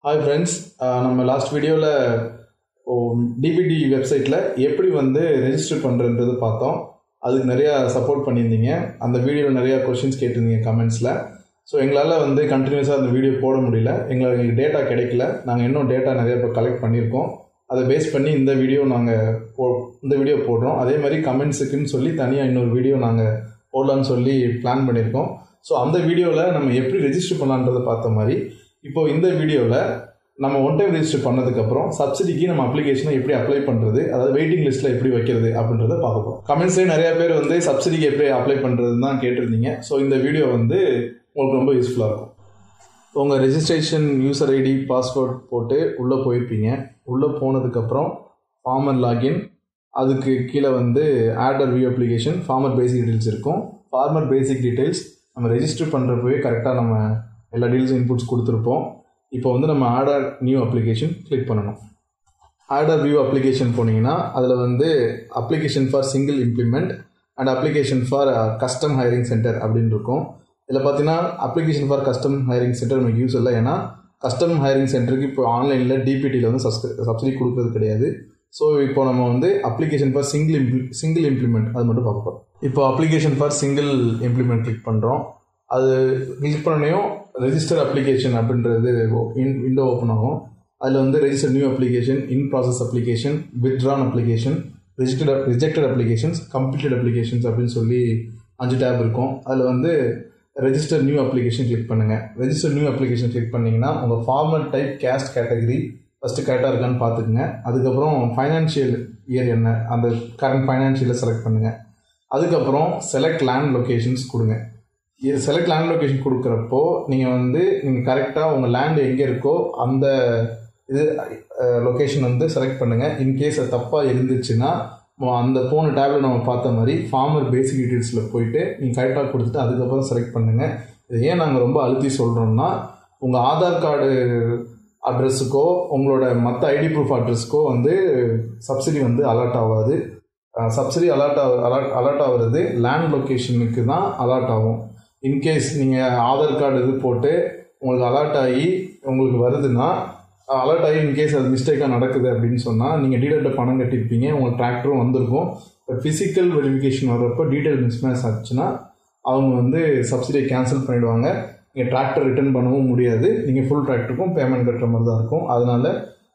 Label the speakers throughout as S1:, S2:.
S1: hi friends நம்ம last வீடியோவில் DBT வெப்சைட்டில் எப்படி வந்து ரெஜிஸ்டர் பண்ணுறன்றது பார்த்தோம் அதுக்கு நிறையா சப்போர்ட் பண்ணியிருந்தீங்க அந்த வீடியோவில் நிறையா கொஷின்ஸ் கேட்டிருந்தீங்க கமெண்ட்ஸில் ஸோ எங்களால் வந்து கண்டினியூஸாக அந்த வீடியோ போட முடியல எங்களுக்கு எங்களுக்கு டேட்டா கிடைக்கல நாங்கள் இன்னும் டேட்டா நிறைய இப்போ கலெக்ட் பண்ணியிருக்கோம் அதை பேஸ் பண்ணி இந்த வீடியோ நாங்கள் போ இந்த வீடியோ போடுறோம் அதே மாதிரி கமெண்ட்ஸுக்குன்னு சொல்லி தனியாக இன்னொரு வீடியோ நாங்கள் போடலான்னு சொல்லி பிளான் பண்ணியிருக்கோம் ஸோ அந்த வீடியோவில் நம்ம எப்படி ரெஜிஸ்டர் பண்ணலான்றதை பார்த்த மாதிரி இப்போ இந்த வீடியோவில் நம்ம ஒன் டைம் ரெஜிஸ்டர் பண்ணதுக்கப்புறம் சப்சிடிக்கு நம்ம அப்ளிகேஷனை எப்படி அப்ளை பண்ணுறது அதாவது வெயிட்டிங் லிஸ்ட்டில் எப்படி வைக்கிறது அப்படின்றத பார்க்க போகிறோம் கமெண்ட்ஸ்லேயே நிறைய பேர் வந்து சப்சிடிக்கு எப்படி அப்ளை பண்ணுறதுன்னு தான் கேட்டிருந்தீங்க ஸோ இந்த வீடியோ வந்து உங்களுக்கு ரொம்ப யூஸ்ஃபுல்லாக இருக்கும் உங்கள் ரெஜிஸ்ட்ரேஷன் யூசர் ஐடி பாஸ்வேர்ட் போட்டு உள்ளே போயிருப்பீங்க உள்ளே போனதுக்கப்புறம் ஃபார்மர் லாகின் அதுக்கு கீழே வந்து order view application farmer basic details இருக்கும் ஃபார்மர் பேசிக் டீட்டெயில்ஸ் நம்ம ரெஜிஸ்டர் பண்ணுறப்பவே கரெக்டாக நம்ம எல்லா டீல்ஸ் இன்புட்ஸ் கொடுத்துருப்போம் இப்போ வந்து நம்ம ஆடர் நியூ அப்ளிகேஷன் கிளிக் பண்ணணும் ஆடர் வியூ அப்ளிகேஷன் போனீங்கன்னா அதில் வந்து application for single implement and application for custom hiring centre அப்படின்னு இருக்கும் இதில் பார்த்தீங்கன்னா application for custom hiring centre நமக்கு யூஸ் இல்லை ஏன்னா கஸ்டம் ஹையரிங் சென்டருக்கு இப்போ ஆன்லைனில் டிபிடியில் வந்து சப்ஸ்கிரி சப்சிடி கொடுக்குறது கிடையாது ஸோ இப்போ நம்ம வந்து அப்ளிகேஷன் ஃபார் சிங்கிள் இம்ப்ளி சிங்கிள் இம்ப்ளிமெண்ட் அது மட்டும் பார்க்க போகிறோம் இப்போ application for single implement click பண்ணுறோம் அது கிளிக் பண்ணனையும் ரெஜிஸ்டர் அப்ளிகேஷன் அப்படின்றது விண்டோ ஓப்பன் ஆகும் அதில் வந்து register new application in process application withdrawn application rejected rejected applications completed applications அப்படின்னு சொல்லி அஞ்சு டேப் இருக்கும் அதில் வந்து ரெஜிஸ்டர் நியூ அப்ளிகேஷன் கிளிக் பண்ணுங்கள் ரெஜிஸ்டர் நியூ அப்ளிகேஷன் கிளிக் பண்ணிங்கன்னா உங்கள் farmer type caste category first கரெக்டாக இருக்கான்னு பார்த்துக்குங்க அதுக்கப்புறம் ஃபைனான்ஷியல் இயர் என்ன அந்த கரண்ட் ஃபைனான்ஷியலில் செலக்ட் பண்ணுங்கள் அதுக்கப்புறம் செலக்ட் லேண்ட் லொக்கேஷன்ஸ் கொடுங்க இது செலக்ட் லேண்ட் லொக்கேஷன் கொடுக்குறப்போ நீங்கள் வந்து நீங்கள் கரெக்டாக உங்கள் லேண்ட் எங்கே இருக்கோ அந்த இது லொக்கேஷன் வந்து செலக்ட் பண்ணுங்கள் இன்கேஸ் அது தப்பாக இருந்துச்சுன்னா அந்த போன டேபில் நம்ம பார்த்த மாதிரி ஃபார்மர் பேசிக் டீட்டெயில்ஸில் போயிட்டு நீங்கள் கரெக்டாக கொடுத்துட்டு அதுக்கப்புறம் செலக்ட் பண்ணுங்கள் இது ஏன் நாங்கள் ரொம்ப அழுத்தி சொல்கிறோம்னா உங்கள் ஆதார் கார்டு அட்ரஸுக்கோ உங்களோட மற்ற ஐடி ப்ரூஃப் அட்ரஸுக்கோ வந்து சப்சிடி வந்து அலர்ட் ஆகாது சப்சிடி அலர்ட் ஆக அலர்ட் அலர்ட் ஆகுறது லேண்ட் லொக்கேஷனுக்கு தான் அலர்ட் ஆகும் இன்கேஸ் நீங்கள் ஆதார் கார்டு இது போட்டு உங்களுக்கு அலர்ட் ஆகி உங்களுக்கு வருதுன்னா அலர்ட் ஆகி இன்கேஸ் அது மிஸ்டேக்காக நடக்குது அப்படின்னு சொன்னால் நீங்கள் டீட்டெயில்ட்ட பணம் கட்டியிருப்பீங்க உங்களுக்கு டிராக்டரும் வந்திருக்கும் பட் ஃபிசிக்கல் வெரிஃபிகேஷன் வர்றப்போ டீட்டெயில் மிஸ்மேட்ச் ஆச்சுன்னா அவங்க வந்து சப்சிடியை கேன்சல் பண்ணிவிடுவாங்க நீங்கள் டிராக்டர் ரிட்டர்ன் பண்ணவும் முடியாது நீங்கள் ஃபுல் டிராக்டருக்கும் பேமெண்ட் கட்டுற மாதிரி தான் இருக்கும் அதனால்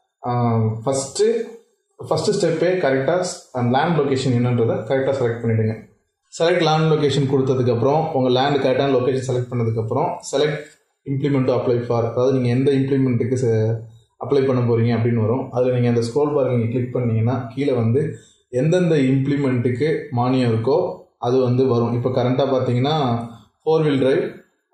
S1: ஃபஸ்ட்டு ஃபஸ்ட்டு ஸ்டெப்பே கரெக்டாக அந்த லேண்ட் லொக்கேஷன் என்னன்றதை கரெக்டாக செலக்ட் பண்ணிவிடுங்க செலக்ட் லேண்ட் லொக்கேஷன் கொடுத்ததுக்கப்புறம் உங்கள் லேண்டு கரெக்டான லொக்கேஷன் செலக்ட் பண்ணதுக்கப்புறம் செலக்ட் இம்ப்ளிமெண்ட் அப்ளை ஃபார் அதாவது நீங்கள் எந்த இம்ப்ளிமெண்ட்டுக்கு அப்ளை பண்ண போகிறீங்க அப்படின்னு வரும் அதில் நீங்கள் அந்த ஸ்க்ரோல் பார் நீங்கள் கிளிக் பண்ணிங்கன்னா கீழே வந்து எந்தெந்த இம்ப்ளிமெண்ட்டுக்கு மானியம் இருக்கோ அது வந்து வரும் இப்போ கரண்ட்டாக பார்த்தீங்கன்னா four wheel drive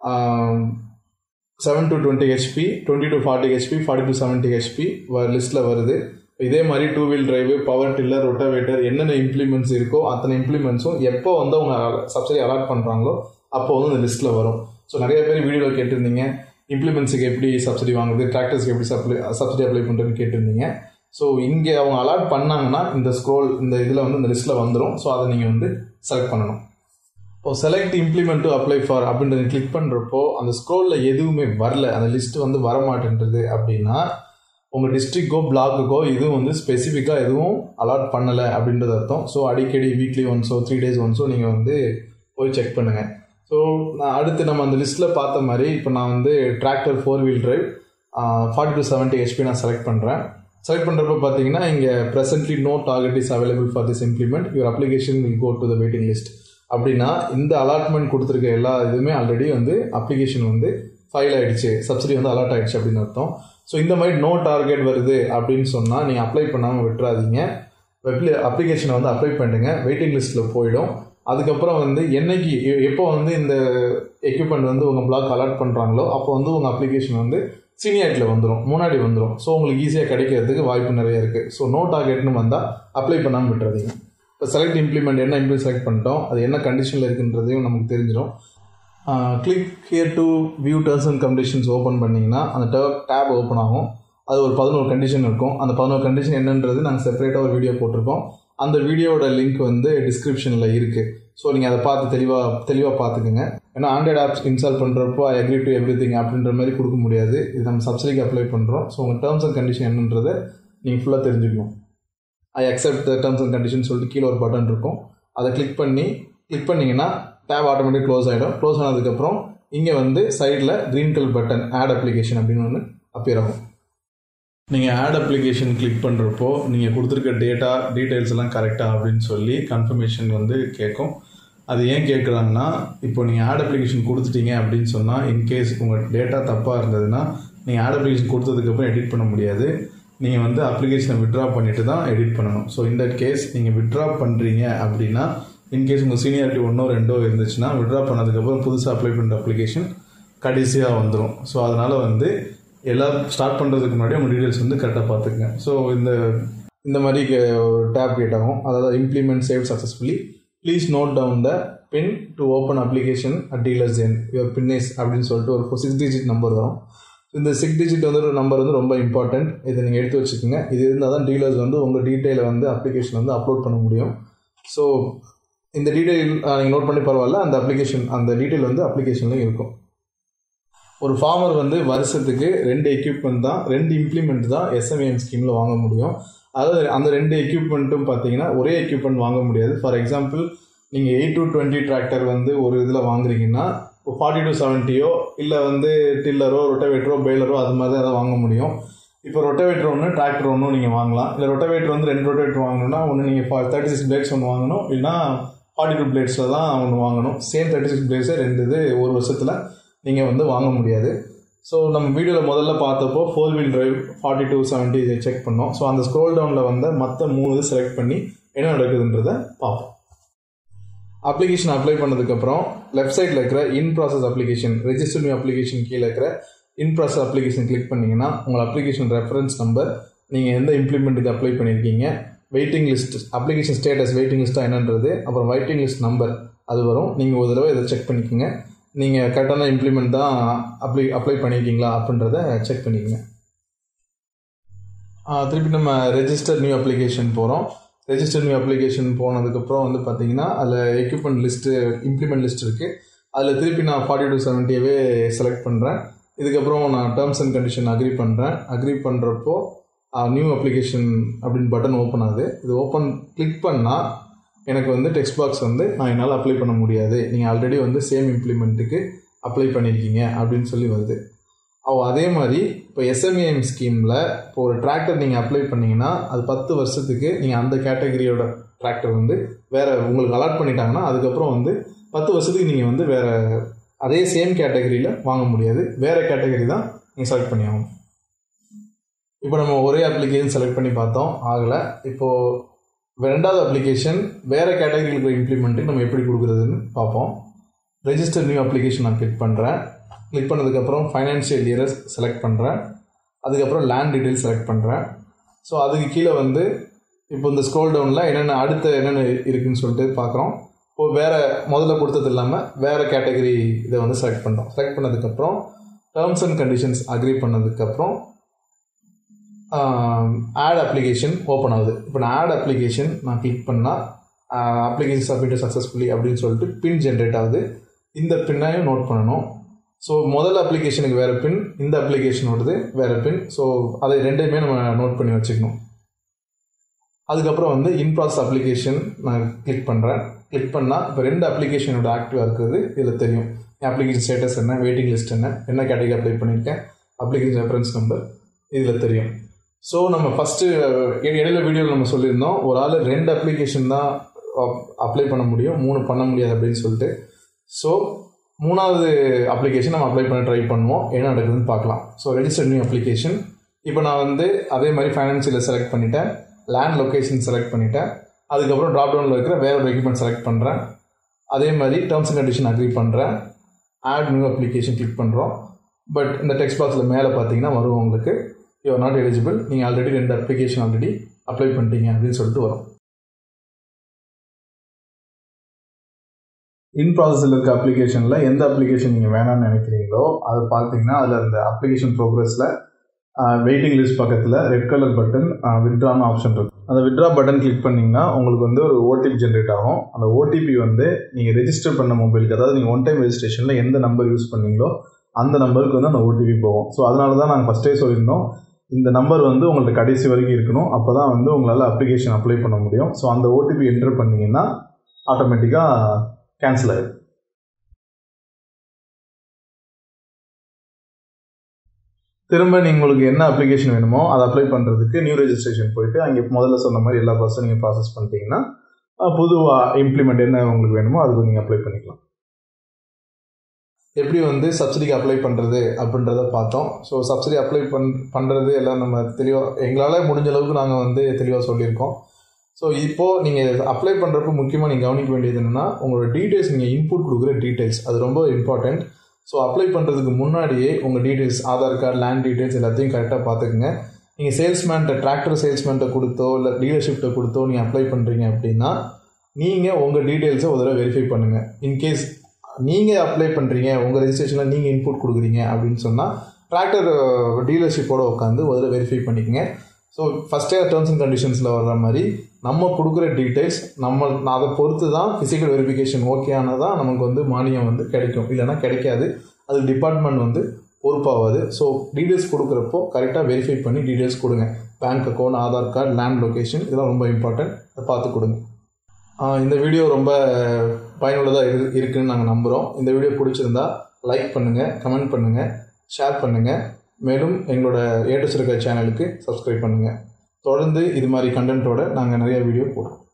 S1: seven to twenty HP twenty to forty HP forty to seventy HP லிஸ்ட்டில் வருது இதே மாதிரி two wheel drive power tiller rotavator என்னென்ன இம்ப்ளிமெண்ட்ஸ் இருக்கோ அத்தனை இம்ப்ளிமெண்ட்ஸும் எப்போ வந்து அவங்க சப்சிடி அலாட் பண்ணுறாங்களோ அப்போ வந்து இந்த லிஸ்ட்டில் வரும் ஸோ நிறைய பேர் வீடியோவில் கேட்டிருந்தீங்க இம்ப்ளிமெண்ட்ஸுக்கு எப்படி சப்சிடி வாங்குறது டிராக்டர்ஸ்க்கு எப்படி சப்ளை சப்சிடி அப்ளை பண்ணுறதுன்னு கேட்டிருந்தீங்க ஸோ இங்கே அவங்க அலாட் பண்ணாங்கன்னா இந்த ஸ்க்ரோல் இந்த இதில் வந்து இந்த லிஸ்ட்டில் வந்துடும் ஸோ அதை நீங்கள் வந்து செலக்ட் பண்ணணும் இப்போ select implement to apply for அப்படின்றத கிளிக் பண்ணுறப்போ அந்த ஸ்க்ரோலில் எதுவுமே வரல அந்த லிஸ்ட் வந்து வரமாட்டேன்றது அப்படின்னா உங்கள் டிஸ்ட்ரிக்கோ பிளாக்குக்கோ இதுவும் வந்து ஸ்பெசிஃபிக்காக எதுவும் அலாட் பண்ணலை அப்படின்றது அர்த்தம் ஸோ அடிக்கடி வீக்லி ஒன்ஸோ த்ரீ டேஸ் ஒன்ஸோ நீங்கள் வந்து போய் செக் பண்ணுங்கள் ஸோ நான் அடுத்து நம்ம அந்த லிஸ்ட்டில் பார்த்த மாதிரி இப்போ நான் வந்து tractor four wheel drive forty to seventy HP நான் செலக்ட் பண்ணுறேன் செலக்ட் பண்ணுறப்ப பார்த்தீங்கன்னா இங்கே presently no target is available for this implement your application will go to the waiting list அப்படின்னா இந்த அலாட்மெண்ட் கொடுத்துருக்க எல்லா இதுவுமே ஆல்ரெடி வந்து அப்ளிகேஷன் வந்து ஃபைல் ஆகிடுச்சு சப்சிடி வந்து அலாட் ஆகிடுச்சு அப்படின்னு அர்த்தம் ஸோ இந்த மாதிரி நோ டார்கெட் வருது அப்படின்னு சொன்னால் நீங்கள் அப்ளை பண்ணாமல் விட்டுறாதீங்க வெப்ல அப்ளிகேஷனை வந்து அப்ளை பண்ணுங்கள் வெயிட்டிங் லிஸ்ட்டில் போயிடும் அதுக்கப்புறம் வந்து என்னைக்கு எப்போ வந்து இந்த எக்யூப்மெண்ட் வந்து உங்கள் பிளாக் அலாட் பண்ணுறாங்களோ அப்போ வந்து உங்கள் அப்ளிகேஷன் வந்து சீனியாரிட்டியில் வந்துடும் முன்னாடி வந்துடும் ஸோ உங்களுக்கு ஈஸியாக கிடைக்கிறதுக்கு வாய்ப்பு நிறைய இருக்குது ஸோ நோ டார்கெட்னு வந்தால் அப்ளை பண்ணாமல் விட்டுறாதீங்க இப்போ செலக்ட் இம்ப்ளிமெண்ட் என்ன இம்ப்ளிமெண்ட் செலக்ட் பண்ணிட்டோம் அது என்ன கண்டிஷனில் இருக்குன்றதையும் நமக்கு தெரிஞ்சிடும் click here to view terms and conditions open பண்ணிங்கன்னா அந்த டேப் ஓப்பன் ஆகும் அது ஒரு பதினோரு கண்டிஷன் இருக்கும் அந்த பதினோரு கண்டிஷன் என்னன்றது நாங்கள் செப்பரேட்டாக ஒரு வீடியோ போட்டிருக்கோம் அந்த வீடியோவோட லிங்க் வந்து டிஸ்கிரிப்ஷனில் இருக்குது ஸோ நீங்கள் அதை பார்த்து தெளிவாக தெளிவாக பார்த்துக்குங்க ஏன்னா ஆண்ட்ராய்டு ஆப்ஸ் இன்ஸ்டால் பண்ணுறப்போ I agree to everything அப்படின்ற மாதிரி கொடுக்க முடியாது இது நம்ம சப்சிடிக்கு அப்ளை பண்ணுறோம் ஸோ உங்கள் டேர்ம்ஸ் அண்ட் கண்டிஷன் என்னன்றதை நீங்கள் ஃபுல்லாக தெரிஞ்சுக்கணும் I accept the terms and condition சொல்லிட்டு கீழே ஒரு பட்டன் இருக்கும் அதை கிளிக் பண்ணி கிளிக் பண்ணிங்கன்னா டேப் ஆட்டோமேட்டிக் க்ளோஸ் ஆகிடும் க்ளோஸ் ஆனதுக்கப்புறம் இங்கே வந்து சைடில் green colour button add application அப்படின்னு ஒன்று அப்பியர் ஆகும் நீங்கள் ஆட் அப்ளிகேஷன் கிளிக் பண்ணுறப்போ நீங்கள் கொடுத்துருக்க டேட்டா டீட்டெயில்ஸ் எல்லாம் கரெக்டாக அப்படின்னு சொல்லி கன்ஃபர்மேஷன் வந்து கேட்கும் அது ஏன் கேட்குறாங்கன்னா இப்போ நீங்கள் ஆட் அப்ளிகேஷன் கொடுத்துட்டீங்க அப்படின்னு சொன்னால் இன்கேஸ் உங்கள் டேட்டா தப்பாக இருந்ததுன்னா நீங்கள் ஆட் அப்ளிகேஷன் கொடுத்ததுக்கப்புறம் எடிட் பண்ண முடியாது நீங்கள் வந்து அப்ளிகேஷனை விட்ரா பண்ணிட்டு தான் எடிட் பண்ணணும் ஸோ இந்த கேஸ் நீங்கள் விட்ரா பண்ணுறீங்க அப்படின்னா இன்கேஸ் உங்கள் சீனியாரிட்டி ஒன்றோ ரெண்டோ இருந்துச்சுன்னா விட்ரா பண்ணதுக்கப்புறம் புதுசாக அப்ளை பண்ணுற அப்ளிகேஷன் கடைசியாக வந்துடும் ஸோ அதனால் வந்து எல்லாம் ஸ்டார்ட் பண்ணுறதுக்கு முன்னாடி உங்கள் டீட்டெயில்ஸ் வந்து கரெக்டாக பார்த்துக்குங்க ஸோ இந்த இந்த மாதிரி ஒரு டேப் கேட்டாகும் அதாவது implement save successfully please note down the pin to open application at dealers and your பின்னேஸ் அப்படின்னு சொல்லிட்டு ஒரு சிக்ஸ் டிஜிட் நம்பர் வரும் இந்த சிக்ஸ் டிஜிட் வந்து ஒரு நம்பர் வந்து ரொம்ப இம்பார்ட்டன்ட் இதை நீங்கள் எடுத்து வச்சுக்கோங்க இது இருந்தால் தான் டீலர்ஸ் வந்து உங்கள் டீட்டெயிலை வந்து அப்ளிகேஷன் வந்து அப்லோட் பண்ண முடியும் ஸோ இந்த டீட்டெயில் நீங்கள் நோட் பண்ணி பரவாயில்ல அந்த அப்ளிகேஷன் அந்த டீட்டெயில் வந்து அப்ளிகேஷன்லையும் இருக்கும் ஒரு ஃபார்மர் வந்து வருஷத்துக்கு ரெண்டு எக்யூப்மெண்ட் தான் ரெண்டு இம்ப்ளிமெண்ட் தான் எஸ்எம்ஏஎம் ஸ்கீமில் வாங்க முடியும் அதாவது அந்த ரெண்டு எக்யூப்மெண்ட்டும் பார்த்தீங்கன்னா ஒரே எக்யூப்மெண்ட் வாங்க முடியாது ஃபார் எக்ஸாம்பிள் நீங்கள் எயிட் டு டுவெண்ட்டி டிராக்டர் வந்து ஒரு இதில் வாங்குறீங்கன்னா இப்போ ஃபார்ட்டி டு செவன்ட்டியோ இல்லை வந்து டில்லரோ ரொட்டவேட்டரோ பெய்லரோ அது மாதிரி தான் எதாவது வாங்க முடியும் இப்போ ரொட்டவேட்டர் ஒன்று டிராக்டர் ஒன்றும் நீங்கள் வாங்கலாம் இல்லை ரொட்டவேட்டர் வந்து ரெண்டு ரொட்டவேட்டர் வாங்கணும்னா ஒன்று நீங்கள் தேர்ட்டி சிக்ஸ் பிளேட்ஸ் ஒன்று வாங்கணும் இல்லைனா ஃபார்ட்டி டூ பிளேட்ஸில் தான் ஒன்று வாங்கணும் சேம் தேர்ட்டி சிக்ஸ் பிளேட்ஸே ரெண்டு இது ஒரு வருஷத்தில் நீங்கள் வந்து வாங்க முடியாது ஸோ நம்ம வீடியோவில் முதல்ல பார்த்தப்போ four wheel drive forty to seventy இதை செக் பண்ணோம் ஸோ அந்த ஸ்க்ரோல் டவுனில் வந்த மற்ற மூணு இது செலக்ட் பண்ணி என்ன நடக்குதுன்றதை பார்ப்போம் அப்ளிகேஷன் அப்ளை பண்ணதுக்கப்புறம் லெஃப்ட் சைடில் இருக்கிற in process application register new application கீழே இருக்கிற இன் ப்ராசஸ் அப்ளிகேஷன் கிளிக் பண்ணிங்கன்னா உங்கள் அப்ளிகேஷன் ரெஃபரன்ஸ் நம்பர் நீங்கள் எந்த இம்ப்ளிமெண்ட்டுக்கு அப்ளை பண்ணியிருக்கீங்க waiting list application status waiting லிஸ்ட்டாக என்னன்றது அப்புறம் வெயிட்டிங் லிஸ்ட் நம்பர் அது வரும் நீங்கள் ஒரு தடவை இதை செக் பண்ணிக்கோங்க நீங்கள் கரெக்டான இம்ப்ளிமெண்ட் தான் அப்ளை அப்ளை பண்ணியிருக்கீங்களா அப்படின்றத செக் பண்ணிக்கோங்க திருப்பி நம்ம ரெஜிஸ்டர் நியூ அப்ளிகேஷன் போகிறோம் ரெஜிஸ்டர் நியூ அப்ளிகேஷன் போனதுக்கப்புறம் வந்து பார்த்தீங்கன்னா அதில் எக்யூப்மெண்ட் லிஸ்ட்டு இம்ப்ளிமெண்ட் லிஸ்ட் இருக்குது அதில் திருப்பி நான் ஃபார்ட்டி டூ செவன்ட்டியவே செலக்ட் பண்ணுறேன் இதுக்கப்புறம் நான் டேர்ம்ஸ் அண்ட் கண்டிஷன் அக்ரி பண்ணுறேன் அக்ரி பண்ணுறப்போ நியூ அப்ளிகேஷன் அப்படின்னு பட்டன் ஓப்பன் ஆகுது இது ஓப்பன் கிளிக் பண்ணால் எனக்கு வந்து டெக்ஸ்ட் பாக்ஸ் வந்து நான் என்னால் அப்ளை பண்ண முடியாது நீங்கள் ஆல்ரெடி வந்து சேம் இம்ப்ளிமெண்ட்டுக்கு அப்ளை பண்ணியிருக்கீங்க அப்படின்னு சொல்லி வருது ஓ அதே மாதிரி இப்போ எஸ்எம்ஏஎம் ஸ்கீமில் இப்போ ஒரு டிராக்டர் நீங்கள் அப்ளை பண்ணிங்கன்னா அது பத்து வருஷத்துக்கு நீங்கள் அந்த கேட்டகரியோட டிராக்டர் வந்து வேறு உங்களுக்கு அலாட் பண்ணிட்டாங்கன்னா அதுக்கப்புறம் வந்து பத்து வருஷத்துக்கு நீங்கள் வந்து வேறு அதே சேம் கேட்டகரியில் வாங்க முடியாது வேறு கேட்டகரி தான் நீங்கள் செலக்ட் பண்ணி ஆகணும் இப்போ நம்ம ஒரே அப்ளிகேஷன் செலக்ட் பண்ணி பார்த்தோம் ஆகலை இப்போது ரெண்டாவது அப்ளிகேஷன் வேறு கேட்டகரியில் இருக்கிற இம்ப்ளிமெண்ட்டுக்கு நம்ம எப்படி கொடுக்குறதுன்னு பார்ப்போம் ரெஜிஸ்டர் நியூ அப்ளிகேஷன் நான் கிளிக் பண்ணுறேன் கிளிக் பண்ணதுக்கப்புறம் ஃபைனான்ஷியல் இயரை செலக்ட் பண்ணுறேன் அதுக்கப்புறம் லேண்ட் டீட்டெயில் செலக்ட் பண்ணுறேன் ஸோ அதுக்கு கீழே வந்து இப்போ இந்த ஸ்க்ரோல் டவுனில் என்னென்ன அடுத்த என்னென்ன இருக்குதுன்னு சொல்லிட்டு பார்க்குறோம் இப்போ வேறு முதல்ல கொடுத்தது இல்லாமல் வேறு கேட்டகரி இதை வந்து செலக்ட் பண்ணுறோம் செலக்ட் பண்ணதுக்கப்புறம் டேர்ம்ஸ் அண்ட் கண்டிஷன்ஸ் அக்ரி பண்ணதுக்கப்புறம் ஆட் அப்ளிகேஷன் ஓப்பன் ஆகுது இப்போ நான் ஆட் அப்ளிகேஷன் நான் கிளிக் பண்ணால் அப்ளிகேஷன் சப்மிட் சக்ஸஸ்ஃபுல்லி அப்படின்னு சொல்லிட்டு பின் ஜென்ரேட் ஆகுது இந்த பின்னையும் நோட் பண்ணணும் ஸோ முதல் அப்ளிகேஷனுக்கு வேறு பின் இந்த அப்ளிகேஷனோடது வேறு பின் ஸோ அதை ரெண்டையுமே நம்ம நோட் பண்ணி வச்சுக்கணும் அதுக்கப்புறம் வந்து இன் ப்ராசஸ் அப்ளிகேஷன் நான் கிளிக் பண்ணுறேன் கிளிக் பண்ணால் இப்போ ரெண்டு அப்ளிகேஷனோட ஆக்டிவாக இருக்கிறது இதில் தெரியும் அப்ளிகேஷன் ஸ்டேட்டஸ் என்ன வெயிட்டிங் லிஸ்ட் என்ன என்ன கேட்டகரி அப்ளை பண்ணியிருக்கேன் அப்ளிகேஷன் ரெஃபரன்ஸ் நம்பர் இதில் தெரியும் ஸோ நம்ம ஃபஸ்ட்டு இடையில வீடியோவில் நம்ம சொல்லியிருந்தோம் ஒரு ஆள் ரெண்டு அப்ளிகேஷன் தான் அப்ளை பண்ண முடியும் மூணு பண்ண முடியாது அப்படின்னு சொல்லிட்டு ஸோ மூணாவது அப்ளிகேஷன் நம்ம அப்ளை பண்ண ட்ரை பண்ணுவோம் என்ன நடக்குதுன்னு பார்க்கலாம் ஸோ ரெஜிஸ்டர் நியூ அப்ளிகேஷன் இப்போ நான் வந்து அதே மாதிரி ஃபைனான்சியலை செலக்ட் பண்ணிட்டேன் லேண்ட் லொக்கேஷன் செலக்ட் பண்ணிட்டேன் அதுக்கப்புறம் ட்ராப் டவுனில் இருக்கிற வேற ஒரு எக்யூப்மெண்ட் செலக்ட் பண்ணுறேன் அதே மாதிரி டேர்ம்ஸ் அண்ட் கண்டிஷன் அக்ரி பண்ணுறேன் ஆட் நியூ அப்ளிகேஷன் கிளிக் பண்ணுறோம் பட் இந்த டெக்ஸ்ட் பாக்ஸில் மேலே பார்த்தீங்கன்னா வரும் உங்களுக்கு யூஆர் நாட் எலிஜிபிள் நீங்கள் ஆல்ரெடி ரெண்டு அப்ளிகேஷன் ஆல்ரெடி அப்ளை பண்ணிட்டீங்க அப்படின்னு சொல்லிட்டு வரும் இன் ப்ராசஸில் இருக்க அப்ளிகேஷனில் எந்த அப்ளிகேஷன் நீங்கள் வேணாம்னு நினைக்கிறீங்களோ அதை பார்த்தீங்கன்னா அதில் அந்த அப்ளிகேஷன் ப்ரோக்ரஸில் வெயிட்டிங் லிஸ்ட் பக்கத்தில் ரெட் கலர் பட்டன் வித்ட்ரான்னு ஆப்ஷன் இருக்கும் அந்த வித்ட்ரா பட்டன் கிளிக் பண்ணிங்கன்னா உங்களுக்கு வந்து ஒரு ஓடிபி ஜென்ரேட் ஆகும் அந்த ஓடிபி வந்து நீங்கள் ரெஜிஸ்டர் பண்ண மொபைலுக்கு அதாவது நீங்கள் ஒன் டைம் ரெஜிஸ்ட்ரேஷனில் எந்த நம்பர் யூஸ் பண்ணீங்களோ அந்த நம்பருக்கு வந்து அந்த ஓடிபி போகும் ஸோ அதனால தான் நாங்கள் ஃபஸ்ட்டே சொல்லியிருந்தோம் இந்த நம்பர் வந்து உங்கள்ட்ட கடைசி வரைக்கும் இருக்கணும் அப்போ தான் வந்து உங்களால் அப்ளிகேஷன் அப்ளை பண்ண முடியும் ஸோ அந்த ஓடிபி என்டர் பண்ணிங்கன்னா ஆட்டோமேட்டிக்காக கேன்சல் ஆகிடும் திரும்ப நீங்கள் உங்களுக்கு என்ன அப்ளிகேஷன் வேணுமோ அதை அப்ளை பண்ணுறதுக்கு நியூ ரெஜிஸ்ட்ரேஷன் போயிட்டு அங்கே முதல்ல சொன்ன மாதிரி எல்லா ப்ராசஸும் நீங்கள் ப்ராசஸ் பண்ணிட்டீங்கன்னா புது இம்ப்ளிமெண்ட் என்ன உங்களுக்கு வேணுமோ அதுக்கு நீங்கள் அப்ளை பண்ணிக்கலாம் எப்படி வந்து சப்சிடிக்கு அப்ளை பண்ணுறது அப்படின்றத பார்த்தோம் ஸோ சப்சிடி அப்ளை பண் பண்ணுறது எல்லாம் நம்ம தெளிவாக எங்களால் முடிஞ்ச அளவுக்கு நாங்கள் வந்து தெளிவாக சொல்லியிருக்கோம் ஸோ இப்போது நீங்கள் அப்ளை பண்ணுறப்ப முக்கியமாக நீங்கள் கவனிக்க வேண்டியது என்னென்னா உங்களோட டீட்டெயில்ஸ் நீங்கள் இன்புட் கொடுக்குற டீட்டெயில்ஸ் அது ரொம்ப இம்பார்ட்டண்ட் ஸோ அப்ளை பண்ணுறதுக்கு முன்னாடியே உங்கள் details Aadhaar card land details எல்லாத்தையும் கரெக்டாக பார்த்துக்குங்க நீங்கள் சேல்ஸ்மேன்ட்ட டிராக்டர் சேல்ஸ்மேன்ட்ட கொடுத்தோ இல்லை டீலர்ஷிப்ட்ட கொடுத்தோ நீங்கள் அப்ளை பண்ணுறீங்க அப்படின்னா நீங்கள் உங்கள் டீட்டெயில்ஸை ஒரு தடவை வெரிஃபை பண்ணுங்கள் இன்கேஸ் நீங்கள் அப்ளை பண்ணுறீங்க உங்கள் ரெஜிஸ்ட்ரேஷனில் நீங்கள் இன்புட் கொடுக்குறீங்க அப்படின்னு சொன்னால் டிராக்டர் டீலர்ஷிப்போடு உட்காந்து ஒரு தடவை வெரிஃபை பண்ணிக்கங்க ஸோ ஃபஸ்ட்டே டேர்ம்ஸ் அண்ட் கண்டிஷன்ஸில் வர்ற மாதிரி நம்ம கொடுக்குற டீட்டெயில்ஸ் நம்ம அதை பொறுத்து தான் ஃபிசிக்கல் வெரிஃபிகேஷன் ஓகே ஆனதான் நமக்கு வந்து மானியம் வந்து கிடைக்கும் இல்லைனா கிடைக்காது அது டிபார்ட்மெண்ட் வந்து பொறுப்பாகாது ஸோ டீட்டெயில்ஸ் கொடுக்குறப்போ கரெக்டாக வெரிஃபை பண்ணி டீட்டெயில்ஸ் கொடுங்க bank account Aadhaar card land location இதெல்லாம் ரொம்ப இம்பார்ட்டன்ட் அதை பார்த்து கொடுங்க இந்த வீடியோ ரொம்ப பயனுள்ளதாக இரு இருக்குதுன்னு நாங்கள் நம்புகிறோம் இந்த வீடியோ பிடிச்சிருந்தா லைக் பண்ணுங்கள் கமெண்ட் பண்ணுங்கள் ஷேர் பண்ணுங்கள் மேலும் எங்களோட ஏட்டு சிறுக்கை சேனலுக்கு சப்ஸ்கிரைப் பண்ணுங்கள் தொடர்ந்து இது மாதிரி கண்டென்ட்டோட நாங்கள் நிறைய வீடியோ போடுறோம்